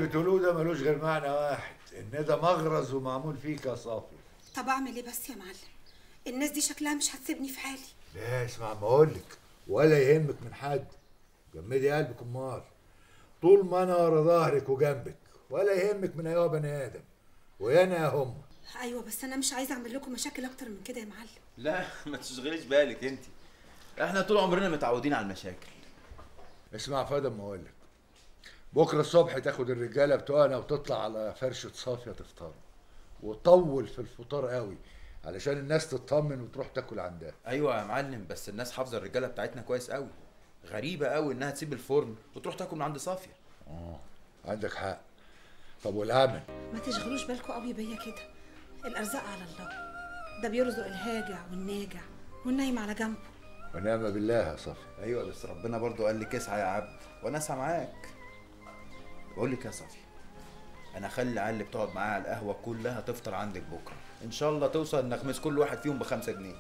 بتقولوه ده ملوش غير معنى واحد ان ده مغرز ومعمول فيك يا صافي طب اعمل ايه بس يا معلم الناس دي شكلها مش هتسيبني في حالي لا اسمع ما اقولك ولا يهمك من حد جمدي قلبك امال طول ما انا ورا ظهرك وجنبك ولا يهمك من ايها بني ادم وانا يا هم ايوه بس انا مش عايزه اعمل لكم مشاكل اكتر من كده يا معلم لا ما تشغليش بالك انت احنا طول عمرنا متعودين على المشاكل اسمع فادم ما اقولك بكره الصبح تاخد الرجاله بتوعنا وتطلع على فرشه صافيه تفطر وطول في الفطار قوي علشان الناس تطمن وتروح تاكل عندها ايوه يا معلم بس الناس حافظه الرجاله بتاعتنا كويس قوي غريبه قوي انها تسيب الفرن وتروح تاكل من عند صافيه اه عندك حق طب والامن ما تشغلوش بالكم قوي بيا كده الارزاق على الله ده بيرزق الهاجع والناجع والنايم على جنبه ونعم بالله يا صافي ايوه بس ربنا برضو قال لك اسعى يا عبد وانا اسعى معاك بقول لك يا صافي انا اخلي العيال اللي بتقعد معايا على القهوه كلها تفطر عندك بكره ان شاء الله توصل نغمس كل واحد فيهم بخمسة جنيه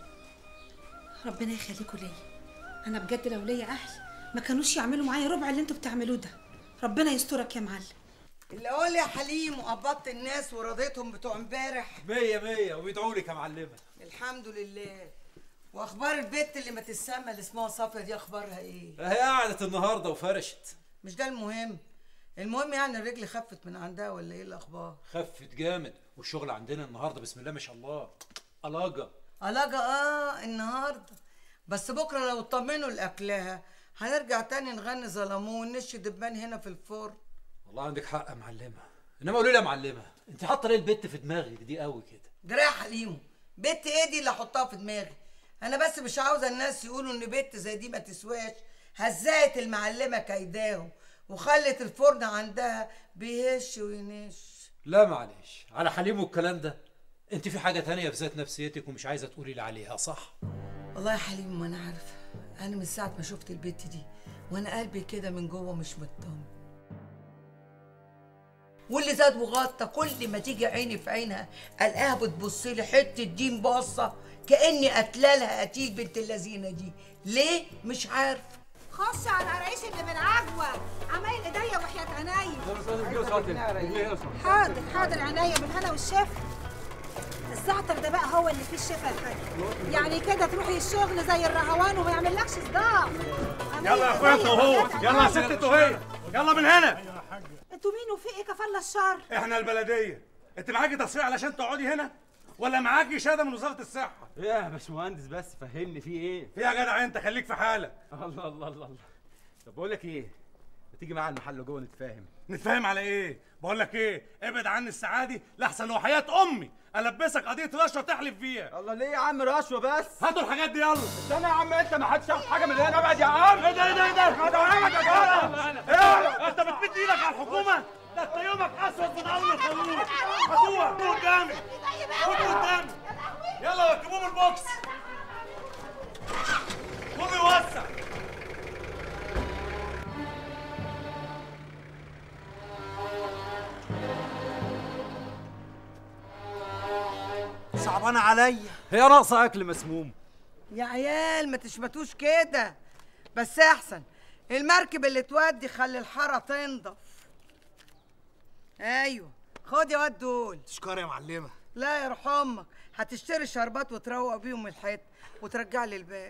ربنا يخليكوا ليا انا بجد لو ليا اهل ما كانوش يعملوا معايا ربع اللي انتوا بتعملوه ده ربنا يسترك يا معلم اللي اقول يا حليم وقبضت الناس ورضيتهم بتوع امبارح مية مية ويدعوا لك يا معلمة الحمد لله واخبار البت اللي ما تسمى اللي اسمها صافيه دي اخبارها ايه هي قعدت النهاردة وفرشت مش ده المهم المهم يعني الرجل خفت من عندها ولا ايه الاخبار خفت جامد والشغل عندنا النهاردة بسم الله ما شاء الله ألاجة علاجة اه النهارده بس بكره لو اطمنوا لاكلها هنرجع تاني نغني ظلموه ونشي دبان هنا في الفرن والله عندك حق يا معلمة إنما قولي لي يا معلمة أنت حاطة ليه البت في دماغك دي قوي كده جرى يا حليم بنت ايه دي اللي احطها في دماغي انا بس مش عاوزه الناس يقولوا ان بنت زي دي ما تسواش هزقت المعلمه كيداهم وخلت الفرن عندها بيهش وينش لا معلش على حليم والكلام ده أنت في حاجة تانية في ذات نفسيتك ومش عايزة تقولي لي عليها صح؟ والله يا حليم ما انا عارفه انا من ساعه ما شفت البت دي وانا قلبي كده من جوه مش مطمن واللي زاد وغطى كل ما تيجي عيني في عينها الاقيها بتبص لي حته دين باصه كاني قاتله لها قتيل بنت اللذينه دي ليه مش عارفه خش على العرايش اللي من عجوه عمايل ايديا وحياه عينيا حاضر حاضر عينيا بالهنا والشفا الزعتر ده بقى هو اللي فيه الشفا يا حاج يعني كده تروحي الشغل زي الرهوان وما يعملكش صداع يلا يا اخويا انت وهو يلا يا ست انت وهي يلا من هنا انتوا مين وفي ايه كفالة الشر احنا البلديه انت معاكي تصريح علشان تقعدي هنا ولا معاكي شهاده من وزاره الصحه ايه يا باشمهندس بس فهمني في ايه في يا جدع انت خليك في حالك الله الله الله الله طب بقول لك ايه ما تيجي معايا المحل جوه نتفاهم نتفاهم على ايه بقول لك ايه ابعد عني السعادي لاحسن وحياه امي البسك قضيه رشوه تحلف فيها الله ليه يا عم رشوه بس هاتوا الحاجات دي يلا استنى يا عم انت ما حدش ياخد حاجه من هنا ابعد يا عم ايه ده ايه ده ايه ده ما دعمك يا جدع ايه انت بتمد ايدك على الحكومه ده انت يومك اسود من اول القانون هاتوها هاتوها قدامي هاتوها قدامي يلا ركبوه من البوكس قوم يوسع صعبانه عليا هي ناقصه اكل مسموم يا عيال ما تشمتوش كده بس احسن المركب اللي تودي خلي الحاره تنضف ايوه خد يا واد دول تشكر يا معلمه لا يا روح امك هتشتري شربات وتروق بيهم الحيط وترجع لي الباقي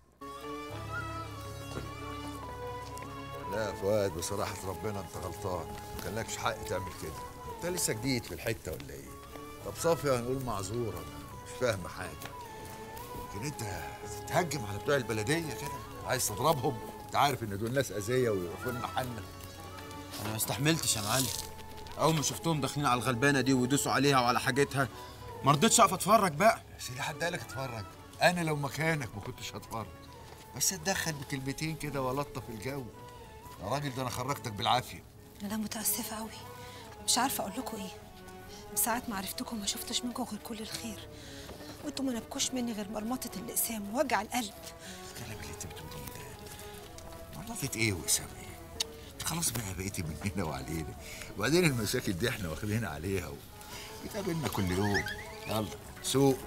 لا يا فؤاد بصراحة ربنا انت غلطان كان لكش حق تعمل كده انت لسه جديد في الحتة ولا ايه طب صافية هنقول معذورة مش فاهمة حاجة لكن انت تتهجم على بتوع البلدية كده عايز تضربهم انت عارف ان دول ناس اذية ويقفوا لنا حالنا انا ما استحملتش يا معلم اول ما شفتهم داخلين على الغلبانه دي ويدوسوا عليها وعلى حاجتها ما رضيتش اقف اتفرج بقى يا سيدي حد قالك اتفرج انا لو مكانك ما كنتش هتفرج بس اتدخل بكلمتين كده والطف الجو يا راجل ده انا خرجتك بالعافية انا متاسفه قوي مش عارفه اقول لكم ايه من ساعه ما عرفتكم ما شفتش منكم غير كل الخير وانتوا ما نبكوش مني غير مرمطه الاقسام ووجع القلب الكلام اللي انت بتقوليه ده مرضت ايه وسام ايه انت خلاص بقى بقيتي مننا وعلينا وبعدين المشاكل دي احنا واخدين عليها و... بتقابلنا كل يوم يلا سوق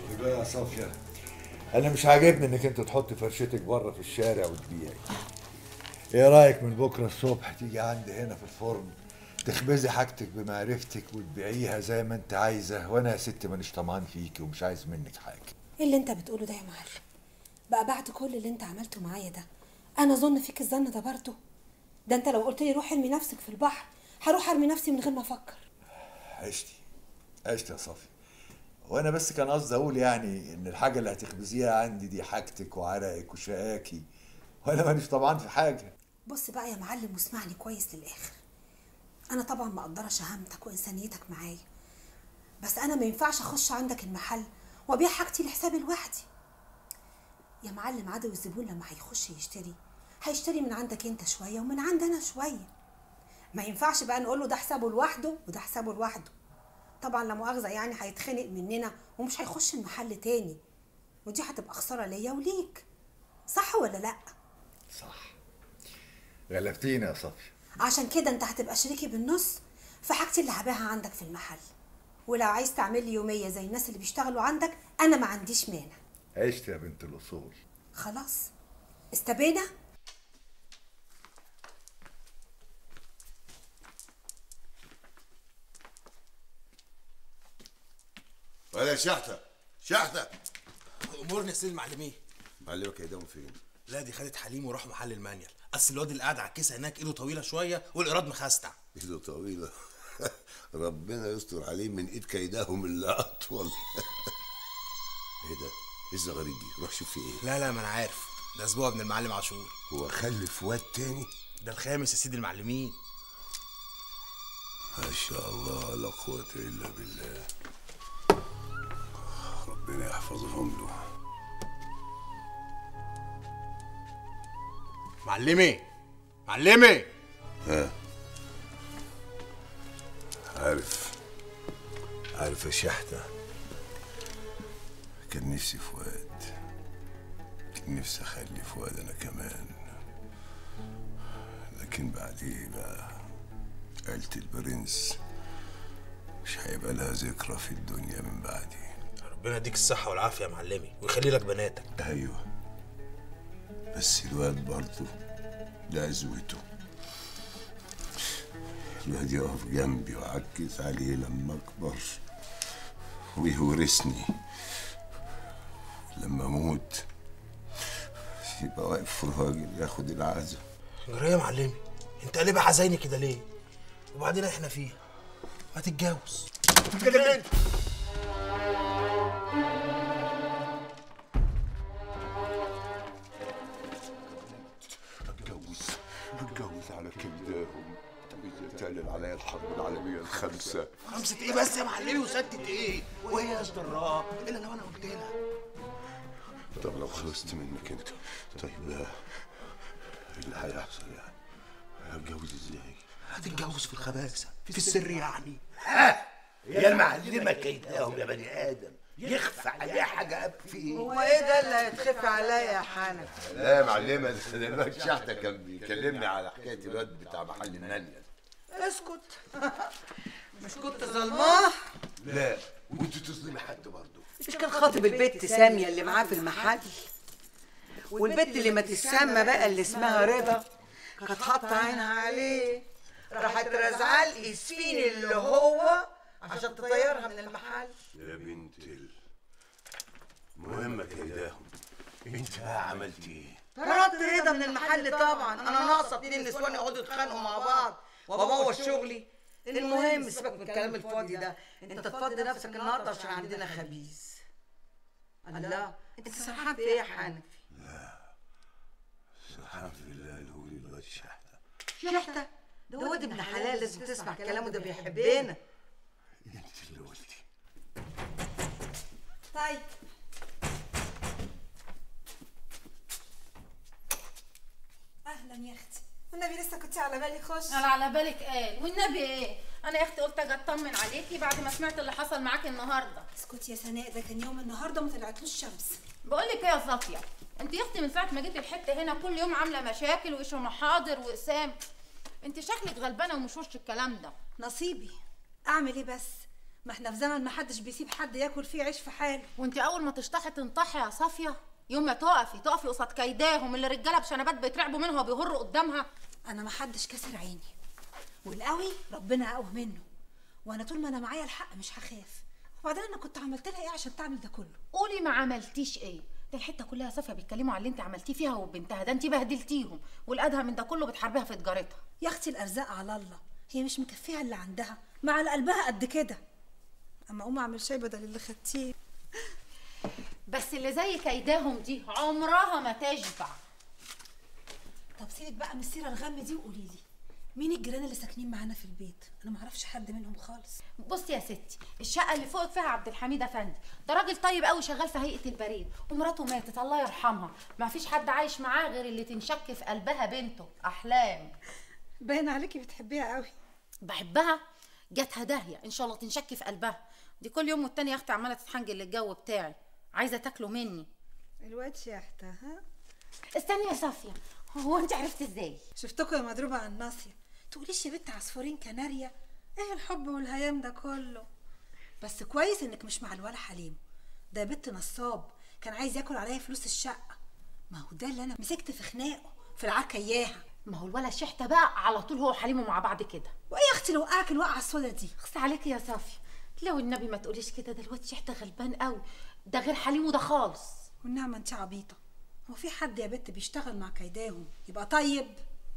يبقى يا صافية أنا مش عاجبني إنك أنت تحط فرشتك بره في الشارع وتبيعي. إيه رأيك من بكرة الصبح تيجي عندي هنا في الفرن تخبزي حاجتك بمعرفتك وتبيعيها زي ما أنت عايزة وأنا يا ست مانيش طمعان فيكي ومش عايز منك حاجة. ايه اللي انت بتقوله ده يا معلم بقى بعد كل اللي انت عملته معايا ده انا اظن فيك الظن ده برضه ده انت لو قلت لي روح ارمي نفسك في البحر هروح ارمي نفسي من غير ما افكر عشتي عشتي يا صافي وانا بس كان قصدي اقول يعني ان الحاجه اللي هتخبزيها عندي دي حاجتك وعرقك وشقاكي وانا مانيش طبعا في حاجه بص بقى يا معلم واسمعني كويس للاخر انا طبعا مقدره شهامتك وانسانيتك معايا بس انا ما ينفعش اخش عندك المحل وابيع حاجتي لحسابي لوحدي يا معلم عدو الزبون لما هيخش يشتري هيشتري من عندك انت شويه ومن عند انا شويه ما ينفعش بقى نقول له ده حسابه لوحده وده حسابه لوحده طبعا لا مؤاخذه يعني هيتخنق مننا ومش هيخش المحل تاني ودي هتبقى خساره ليا وليك صح ولا لا صح غلبتيني يا صافي عشان كده انت هتبقى شريكي بالنص في حاجتي اللي هبيعها عندك في المحل ولو عايز تعمل لي يوميه زي الناس اللي بيشتغلوا عندك انا ما عنديش مانع عشت يا بنت الاصول خلاص استبينا ولا شحتة شحتة امورني يا سيد المعلمين معلمك هيداهم فين؟ لا دي خدت حليم وراح محل المانيال اصل الواد اللي قاعد على الكيسه هناك ايده طويله شويه والايراد مخستع ايده طويلة ربنا يستر عليه من ايد كيدهم اللي اطول ايه ده؟ ايه الزغاريد دي؟ روح شوف في ايه؟ لا لا ما انا عارف ده اسبوع ابن المعلم عاشور هو خلف واد تاني؟ ده الخامس يا سيدي المعلمين ما شاء الله لا قوة الا بالله ربنا يحفظهم له معلمي معلمي ها عارف عارف يا شحتة كان نفسي فؤاد كان نفسي اخلي فؤاد انا كمان لكن بعديه بقى عيلة البرنس مش هيبقى لها ذكرى في الدنيا من بعدي ربنا يديك الصحه والعافيه يا معلمي ويخلي لك بناتك ايوه بس الواد برضه ده عزوته الواد يقف جنبي وأعكز عليه لما أكبر ويورثني لما أموت يبقى واقف راجل ياخد العزا جرى يا معلمي انت قلبها حزيني كده ليه وبعدين احنا فيها هتتجوز اتجوز اتجوز على كبداهم إذا تعلن عليا الحرب العالمية الخامسة خمسة ايه بس يا معلمي وستة ايه وهي يا اشتراك الا لو انا قلت لها طب لو خلصت منك انت طيب آه، ايه اللي هيحصل يعني؟ هتجوز ازاي؟ هتتجوز في الخباثة في السر يعني يا المعلمة كيداهم يا بني آدم يخفى عليها حاجة أب في إيه؟ هو ايه ده اللي هيتخفي عليا يا حنفي لا يا معلمة ده الواد شحتة كان بيكلمني على حكاية الواد بتاع محل النانية اسكت مش كنت ظلماه لا وانت تظلمي حد برضه مش كان خاطب البت سامية اللي معاه في المحل والبت اللي ما تسمى بقى اللي اسمها رضا كانت حاطة عينها عليه راحت رازعاه الاسفين اللي هو عشان تطيرها من المحل يا بنت ال مهمة كيداهم انت بقى عملتي ايه؟ طردت رضا من المحل طبعا انا ناقصه اتنين نسوان يقعدوا يتخانقوا مع بعض وابوظ شغلي المهم سيبك من الكلام الفاضي ده انت تفضي نفسك النهارده عشان عندنا خبيث الله انت سرحان في ايه يا حنفي سبحان الله الهولي الواد شحتة شحتة ده واد ابن حلال لازم تسمع كلامه ده بيحبنا انت اللي قلتي طيب اهلا يا اختي والنبي لسه كنت على بالي خش انا على بالك قال والنبي ايه انا يا اختي قلت اجي اطمن عليكي بعد ما سمعت اللي حصل معاكي النهارده اسكت يا سناء ده كان يوم النهارده ما طلعتلوش شمس بقول لك ايه يا صافيه انت يا اختي من ساعه ما جيتي الحته هنا كل يوم عامله مشاكل وش محاضر واقسام انت شكلك غلبانه ومش وش الكلام ده نصيبي اعمل ايه بس ما احنا في زمن ما حدش بيسيب حد ياكل فيه عيش في حاله وانت اول ما تشطحي تنطحي يا صافيه يوم ما تقفي تقفي قصاد كيداهم اللي رجاله بشنبات بيترعبوا منها وبيهروا قدامها انا ما حدش كسر عيني والقوي ربنا اقوى منه وانا طول ما انا معايا الحق مش هخاف وبعدين انا كنت عملت لها ايه عشان تعمل ده كله قولي ما عملتيش ايه ده الحته كلها صافيه بيتكلموا على اللي انت عملتيه فيها وبنتها ده انت بهدلتيهم والادهى من ده كله بتحاربيها في تجارتها يا اختي الارزاق على الله هي مش مكفيها اللي عندها ما على قلبها قد كده اما اقوم اعمل شاي بدل اللي خدتيه بس اللي زي كيداهم دي عمرها ما تشبع طب سيبك بقى من السيره الغم دي وقولي لي مين الجيران اللي ساكنين معانا في البيت انا ما اعرفش حد منهم خالص بصي يا ستي الشقه اللي فوقك فيها عبد الحميد افندي ده راجل طيب قوي شغال في هيئه البريد ومراته ماتت الله يرحمها ما فيش حد عايش معاه غير اللي تنشك في قلبها بنته احلام باين عليكي بتحبيها قوي بحبها جاتها داهيه ان شاء الله تنشك في قلبها دي كل يوم والتاني يا اختي عماله تتحنجل للجو بتاعي عايزه تاكله مني الواد شيحته ها استني يا صافيه هو انت عرفت ازاي شفتكم يا مضروبه على الناصيه تقوليش يا بنت عصفورين كناريا ايه الحب والهيام ده كله بس كويس انك مش مع الولا حليم ده بنت نصاب كان عايز ياكل عليا فلوس الشقه ما هو ده اللي انا مسكت في خناقه في العركه اياها ما هو الولا شحته بقى على طول هو وحليمه مع بعض كده وايه يا اختي اللي وقعك الوقعه السودا دي خص عليكي يا صافيه لو النبي ما تقوليش كده ده الواد شحته غلبان قوي ده غير حليمه ده خالص والنعمه انت عبيطه هو في حد يا بنت بيشتغل مع كيداهم يبقى طيب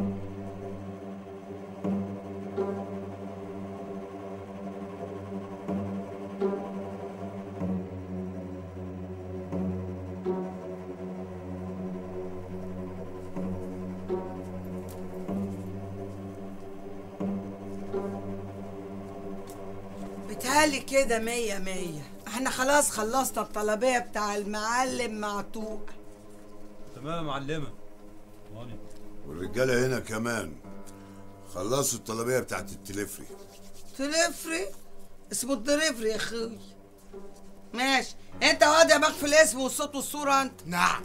بتهالي كده مية مية احنا خلاص خلصنا الطلبية بتاع المعلم معتوق تمام يا معلمه ماني والرجاله هنا كمان خلصوا الطلبيه بتاعت التلفري تلفري اسمه الدريفري يا اخوي ماشي انت واد يا مخفي الاسم والصوت والصورة انت نعم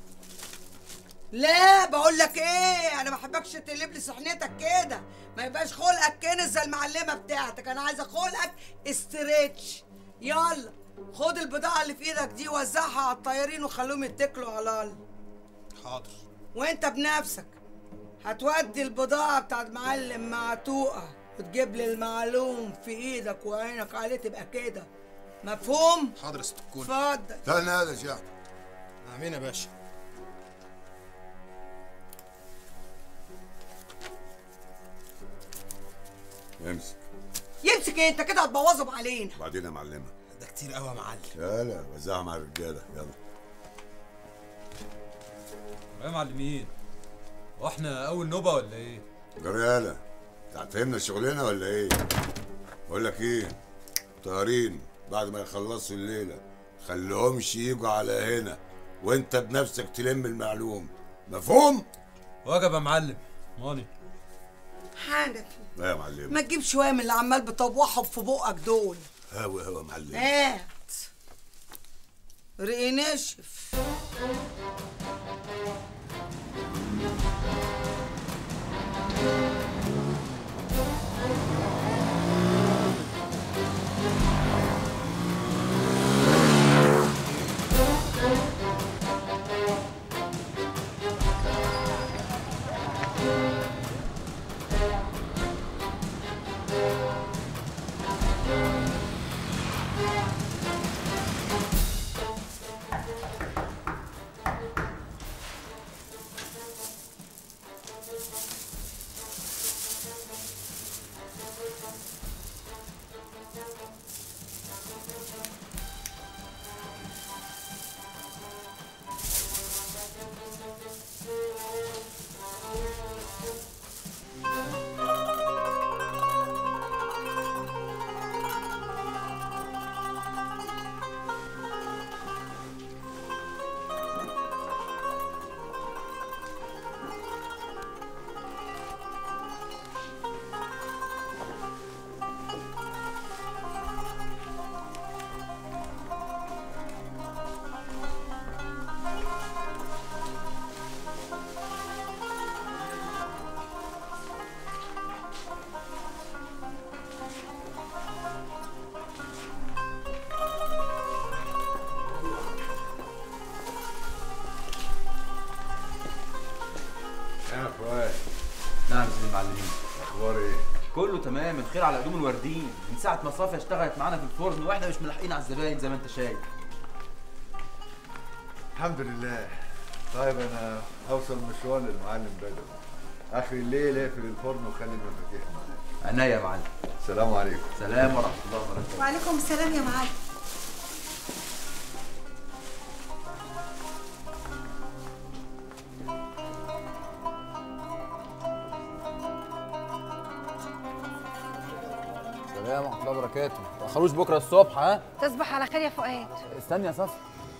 لا بقول لك ايه انا ما بحبكش تقلب لي سحنتك كده ما يبقاش خلقك كنز زي المعلمه بتاعتك انا عايزه خلقك استريتش يلا خد البضاعه اللي في ايدك دي وزعها على الطيارين وخليهم يتكلوا على الله حاضر وانت بنفسك هتودي البضاعه بتاعت معلم معتوقه وتجيب لي المعلوم في ايدك وعينك عليه تبقى كده مفهوم حاضر يا ست الكل اتفضل استنى هذا شحت امين يا باشا امسك يمسك ايه انت كده هتبوظهم علينا وبعدين يا معلمه ده كتير قوي يا معلم يلا وزعها مع الرجاله يلا يا معلمين واحنا اول نوبه ولا ايه جرياله انت هتفهمنا شغلنا ولا ايه بقول لك ايه طيارين بعد ما يخلصوا الليله خليهمش يجوا على هنا وانت بنفسك تلم المعلوم مفهوم وجب يا معلم ماني حنفي لا يا معلم ما تجيب شويه من اللي عمال بتطوحهم في بقك دول هوا هوا يا معلم هات رقي نشف كله تمام الخير على قدوم الوردين من ساعه ما صافيه اشتغلت معانا في الفرن واحنا مش ملاحقين على الزباين زي ما انت شايف الحمد لله طيب انا اوصل مشوار للمعلم بدر اخر الليل اقفل الفرن وخلي المفاتيح معايا عينيا يا معلم السلام عليكم سلام ورحمه الله وبركاته وعليكم السلام يا معلم سلام ورحمه الله وبركاته ما تاخروش بكره الصبح ها تصبح على خير يا فؤاد استني يا صفي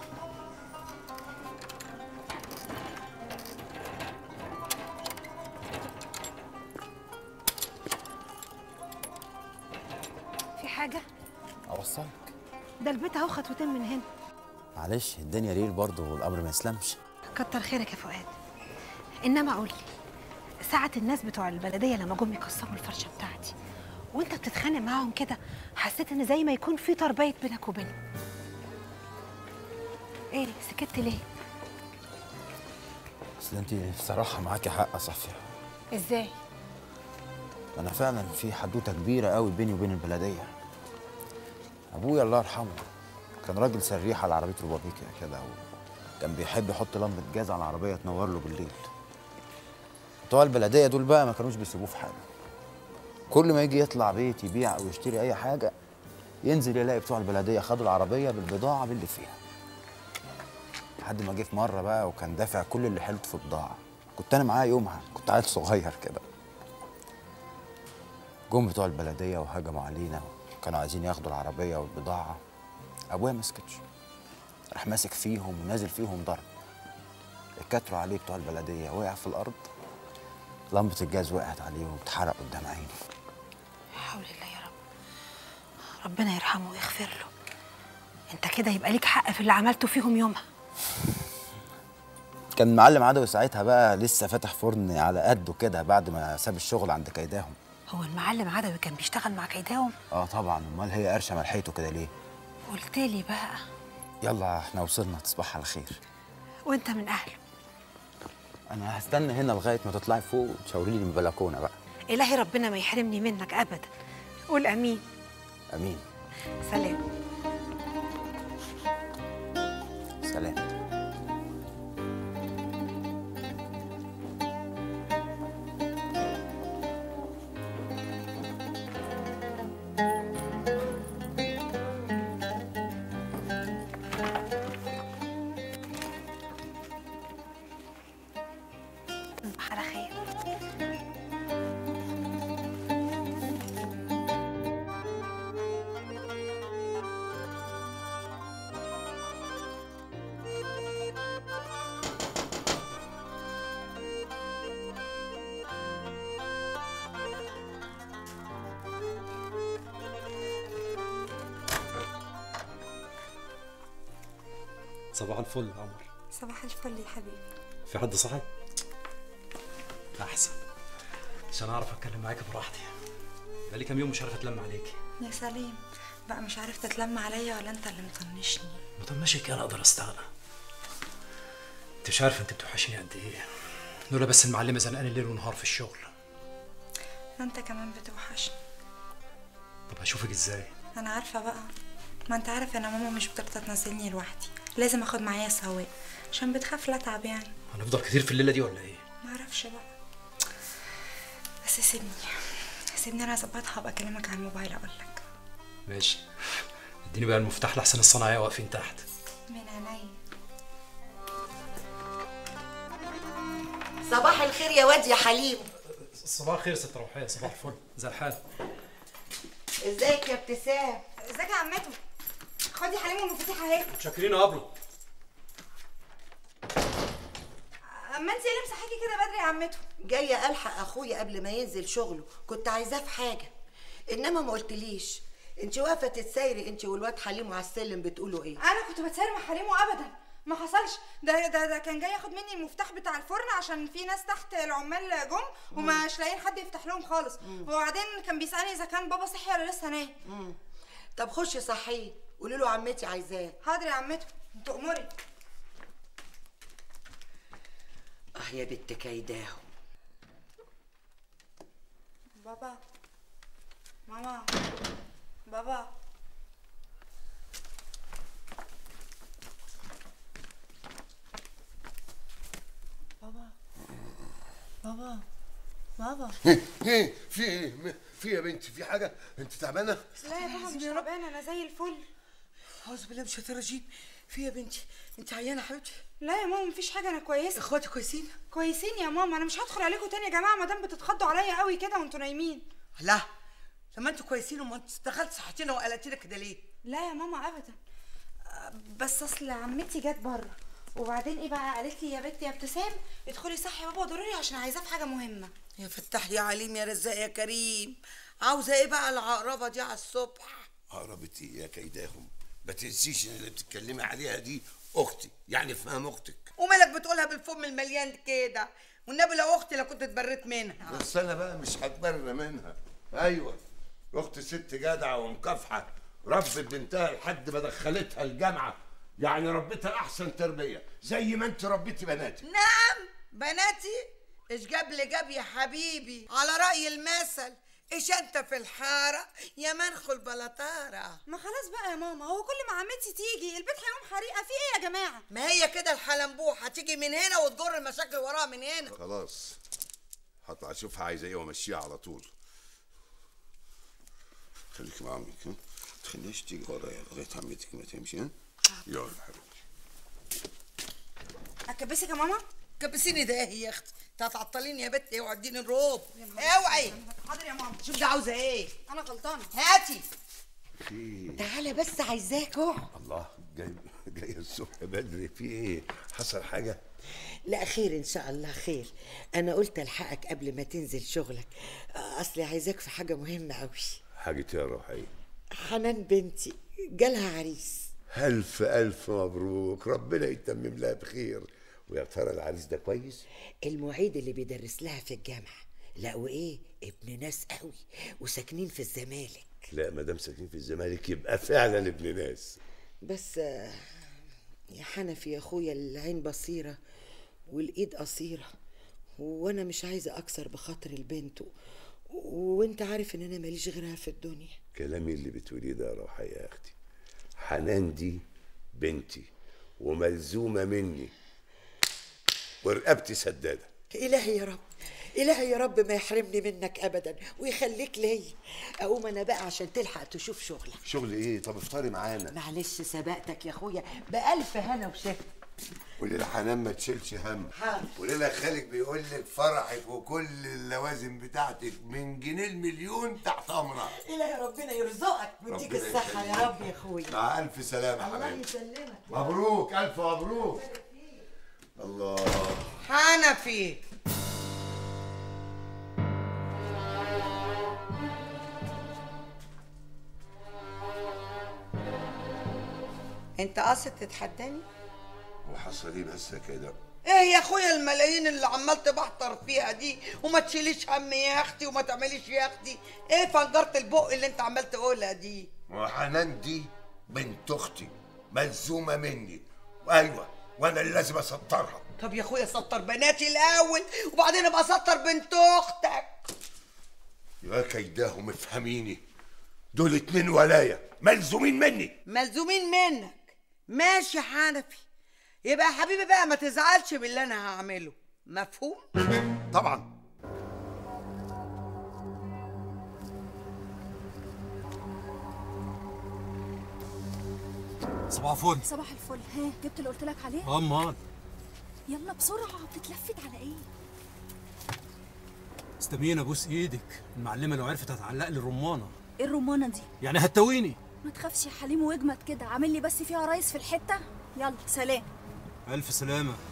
في حاجه اوصلك ده البيت اهو خطوتين من هنا معلش الدنيا ليل برضه والامر ما يسلمش كتر خيرك يا فؤاد انما قول لي ساعة الناس بتوع البلدية لما جم يكسروا الفرشة بتاعتي وانت بتتخانق معاهم كده حسيت ان زي ما يكون في تربية بينك وبينهم ايه سكت ليه اصل انت بصراحه معاكي حق يا صفيه ازاي انا فعلا في حدوته كبيره قوي بيني وبين البلديه ابويا الله يرحمه كان راجل سريح على عربيه روبابيكا كده وكان بيحب يحط لمبه جاز على العربيه تنور له بالليل بتوع البلديه دول بقى ما كانوش بيسيبوه في حاله كل ما يجي يطلع بيت يبيع او يشتري اي حاجه ينزل يلاقي بتوع البلديه خدوا العربيه بالبضاعه باللي فيها لحد ما جه في مره بقى وكان دافع كل اللي حيلته في بضاعه كنت انا معاه يومها كنت عيل صغير كده جم بتوع البلديه وهجموا علينا كانوا عايزين ياخدوا العربيه والبضاعه ابويا ما سكتش راح ماسك فيهم ونازل فيهم ضرب اتكتروا عليه بتوع البلديه وقع في الارض لمبه الجاز وقعت عليه واتحرق قدام عيني حول الله يا رب ربنا يرحمه ويغفر له انت كده يبقى ليك حق في اللي عملته فيهم يومها كان المعلم عدوي ساعتها بقى لسه فاتح فرن على قده كده بعد ما ساب الشغل عند كيداهم هو المعلم عدوي كان بيشتغل مع كيداهم اه طبعا امال هي قرشه ملحيته كده ليه قلت لي بقى يلا احنا وصلنا تصبح على خير وانت من اهله انا هستنى هنا لغايه ما تطلعي فوق وتشاوري لي من البلكونه بقى الهي ربنا ما يحرمني منك ابدا قول امين امين سلام سلام تصبح على خير صباح الفل يا عمر صباح الفل يا حبيبي في حد صحي؟ احسن عشان اعرف اتكلم معاك براحتي بقالي كام يوم مش عارف اتلم عليكي يا سليم بقى مش عارف تتلم عليا ولا انت اللي مطنشني مطنشك انا اقدر استغنى انت مش عارف انت بتوحشني قد ايه لولا بس المعلمه زنقاني الليل والنهار في الشغل انت كمان بتوحشني طب هشوفك ازاي انا عارفه بقى ما انت عارف ان ماما مش بترضى تنزلني لوحدي لازم اخد معايا سواق عشان بتخاف لا اتعب يعني هنفضل كتير في الليله دي ولا ايه ما اعرفش بقى بس سيبني سيبني انا اظبطها ابقى اكلمك على الموبايل اقول لك ماشي اديني بقى المفتاح لحسن الصناعيه واقفين تحت من عينيا صباح الخير يا واد يا حليم صباح الخير ست روحيه صباح الفل زي الحال ازيك يا ابتسام ازيك يا عمته خدي حليم والمفاتيح اهي متشكرين يا ابله اما انت ليه مسحاكي كده بدري يا عمته جايه الحق اخويا قبل ما ينزل شغله كنت عايزاه في حاجه انما ما قلتليش انت واقفه تتسايري انت والواد حليم على السلم بتقولوا ايه انا كنت بتساير مع حليم ابدا ما حصلش ده ده ده كان جاي ياخد مني المفتاح بتاع الفرن عشان في ناس تحت العمال جم ومش لاقيين حد يفتح لهم خالص وبعدين كان بيسالني اذا كان بابا صحي ولا لسه نايم مم. طب خشي صحيه قولي له عمتي عايزاه حاضر يا عمته انت امري اه يا بنت كيداهم بابا ماما بابا بابا بابا بابا ايه في ايه م- في يا بنتي في حاجه انت تعبانه لا يا بابا مش تعبانه انا زي الفل اعوذ بالله من الشيطان الرجيم في يا بنتي انت عيانه يا حبيبتي لا يا ماما مفيش حاجه انا كويسه اخواتي كويسين كويسين يا ماما انا مش هدخل عليكم تاني يا جماعه ما دام بتتخضوا عليا قوي كده وانتوا نايمين لا لما انتوا كويسين وما انت دخلت صحتينا وقلقتينا كده ليه لا يا ماما ابدا آه، بس اصل عمتي جت بره وبعدين ايه بقى قالت لي يا بنتي يا ابتسام ادخلي صحي يا بابا ضروري عشان عايزاه في حاجه مهمه يا فتاح يا عليم يا رزاق يا كريم عاوزه ايه بقى العقربه دي على الصبح عربتي يا كيداهم ما تنسيش ان اللي بتتكلمي عليها دي اختي يعني فهم اختك ومالك بتقولها بالفم المليان كده والنبي لو اختي لو كنت اتبريت منها بس انا بقى مش هتبر منها ايوه اختي ست جدعه ومكافحه ربت بنتها لحد ما دخلتها الجامعه يعني ربيتها احسن تربيه زي ما انت ربيتي بناتك نعم بناتي ايش جاب لي جاب يا حبيبي على رأي المثل ايش انت في الحارة يا منخل بلطارة ما خلاص بقى يا ماما هو كل ما عمتي تيجي البيت هيقوم حريقه في ايه يا جماعه ما هي كده الحلنبوح هتيجي من هنا وتجر المشاكل وراها من هنا خلاص هطلع اشوفها عايزه ايه وامشيها على طول خليك مع عمك ها ما تخليهاش تيجي ورايا لغايه عمتك ما تمشي ها يلا يا حبيبي اكبسك يا ماما كبسيني ده ايه يا اختي انت هتعطليني يا بت اوعي اديني الروب اوعي حاضر يا ماما شوف ده عاوزه ايه انا غلطانه هاتي في تعالى بس عايزاك اقعد الله جاي جاي الصبح بدري في ايه حصل حاجه لا خير ان شاء الله خير انا قلت الحقك قبل ما تنزل شغلك اصلي عايزاك في حاجه مهمه قوي حاجه يا روحي حنان بنتي جالها عريس الف الف مبروك ربنا يتمم لها بخير ويا ترى العريس ده كويس المعيد اللي بيدرس لها في الجامعه لا وايه ابن ناس قوي وساكنين في الزمالك لا ما دام ساكنين في الزمالك يبقى فعلا ابن ناس بس آه، يا حنفي يا اخويا العين بصيره والايد قصيره وانا مش عايزه اكسر بخاطر البنت و... وانت عارف ان انا ماليش غيرها في الدنيا كلامي اللي بتقوليه ده يا روحي يا اختي حنان دي بنتي وملزومه مني ورقبتي سداده إلهي يا رب إلهي يا رب ما يحرمني منك أبدا ويخليك ليا أقوم أنا بقى عشان تلحق تشوف شغلك شغل ايه طب افطري معانا معلش سبقتك يا أخويا بألف هنا وشفا قولي لحنان ما تشيلش هم قولي لها خالك بيقول لك فرحك وكل اللوازم بتاعتك من جنيه المليون تحت امرها إلهي ربنا يرزقك ويديك ربنا الصحة يا يخليك. رب يا أخويا مع الف سلامه الله حبيبي يسلمك مبروك الف مبروك الله حنفي انت قاصد تتحداني وحصل ايه بس كده ايه يا اخويا الملايين اللي عمال تبحتر فيها دي وما تشيليش هم يا اختي وما تعمليش يا اختي ايه فنجرة البق اللي انت عمال تقولها دي وحنان دي بنت اختي ملزومه مني وايوه وانا اللي لازم اسطرها طب يا اخويا سطر بناتي الاول وبعدين ابقى سطر بنت اختك يا كيداهم افهميني دول اتنين ولايا ملزومين مني ملزومين منك ماشي يا حنفي يبقى يا حبيبي بقى ما تزعلش باللي انا هعمله مفهوم طبعا صباح الفل صباح الفل ها جبت اللي قلت لك عليه اه امال يلا بسرعه بتتلفت على ايه استمينا ابوس ايدك المعلمه لو عرفت هتعلق لي الرمانه ايه الرمانه دي يعني هتويني ما تخافش يا حليم واجمد كده عامل لي بس فيها رايس في الحته يلا سلام الف سلامه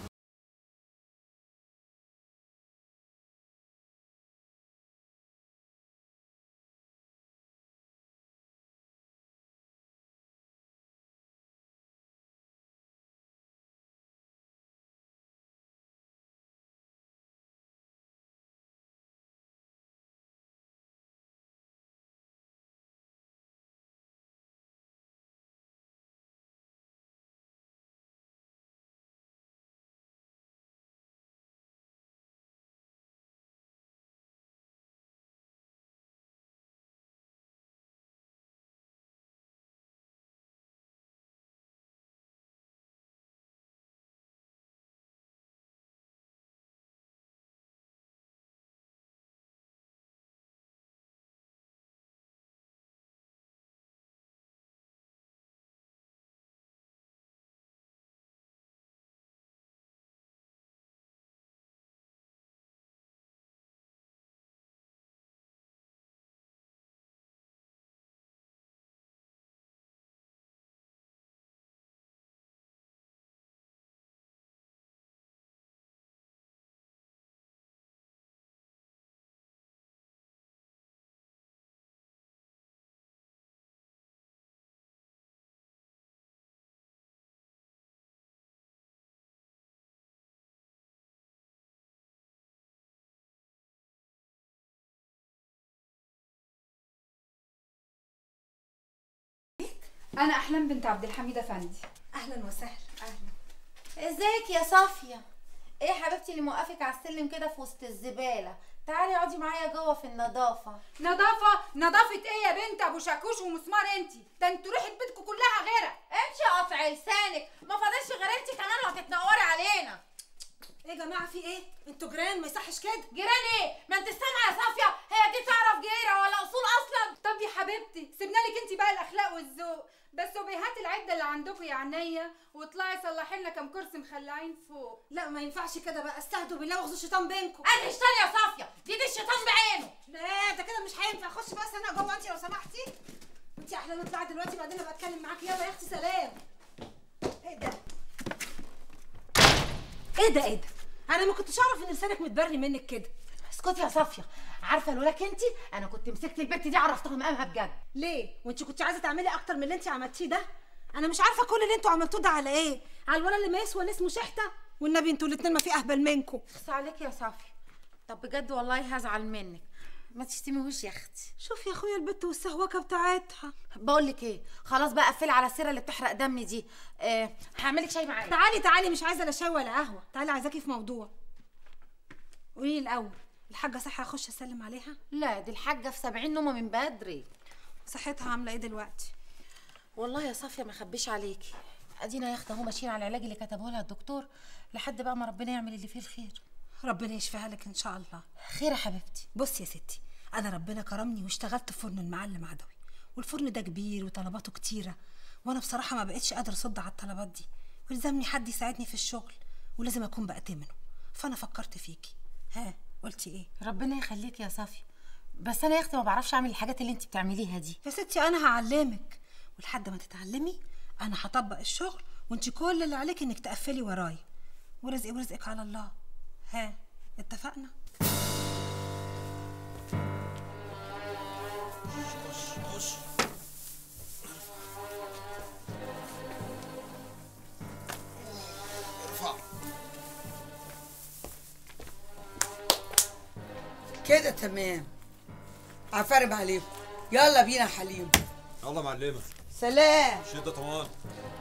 انا احلام بنت عبد الحميد افندي اهلا وسهلا اهلا ازيك يا صافيه ايه يا حبيبتي اللي موقفك على السلم كده في وسط الزباله تعالي اقعدي معايا جوه في النظافه نظافه نظافه ايه يا بنت ابو شاكوش ومسمار انت ده انتوا ريحه بيتكم كلها غيره امشي قطع لسانك ما فاضلش غير انت كمان وهتتنوري علينا ايه يا جماعه في ايه انتوا جيران ما يصحش كده جيران ايه ما انت سامعه يا صافيه هي دي تعرف جيره ولا اصول اصلا طب يا حبيبتي سيبنا لك انت بقى الاخلاق والذوق بس وبيهات العده اللي عندكم يا عينيا واطلعي صلحي لنا كام كرسي مخلعين فوق لا ما ينفعش كده بقى استهدوا بالله واخدوا الشيطان بينكم انا شيطان يا صافيه دي دي الشيطان بعينه لا ده كده مش هينفع خش بس انا جوه انت لو سمحتي انت يا احلام اطلعي دلوقتي بعدين ابقى اتكلم معاكي يلا يا اختي سلام ايه ده ايه ده ايه ده انا ما كنتش اعرف ان لسانك متبري منك كده اسكتي يا صافيه عارفه لولاك انت انا كنت مسكت البت دي عرفتها مقامها بجد ليه وانت كنت عايزه تعملي اكتر من اللي انت عملتيه ده انا مش عارفه كل اللي انتوا عملتوه ده على ايه على الولد اللي ما يسوى اللي اسمه شحته والنبي انتوا الاتنين ما في اهبل منكم بس عليك يا صافيه طب بجد والله هزعل منك ما تشتميهوش يا اختي شوف يا اخويا البت والسهوكه بتاعتها بقول لك ايه خلاص بقى قفلي على السيره اللي بتحرق دمي دي آه هعملك شاي معايا تعالي تعالي مش عايزه لا شاي ولا قهوه تعالي عايزاكي في موضوع قولي لي الاول الحاجه صحي اخش اسلم عليها لا دي الحاجه في سبعين نومه من بدري صحتها عامله ايه دلوقتي والله يا صافيه ما اخبيش عليكي ادينا يا اختي اهو ماشيين على العلاج اللي كتبه لها الدكتور لحد بقى ما ربنا يعمل اللي فيه الخير ربنا يشفيها لك ان شاء الله خير يا حبيبتي بصي يا ستي انا ربنا كرمني واشتغلت في فرن المعلم عدوي والفرن ده كبير وطلباته كتيره وانا بصراحه ما بقتش قادره اصد على الطلبات دي ولزمني حد يساعدني في الشغل ولازم اكون بأتمنه فانا فكرت فيكي ها قلتي ايه ربنا يخليك يا صافيه بس انا يا اختي ما بعرفش اعمل الحاجات اللي انت بتعمليها دي يا ستي انا هعلمك ولحد ما تتعلمي انا هطبق الشغل وانت كل اللي عليك انك تقفلي ورايا ورزقي ورزقك على الله ها اتفقنا خش خش ارفع كده تمام عفارب عليكم يلا بينا يا حليم يلا معلمه سلام شده طمان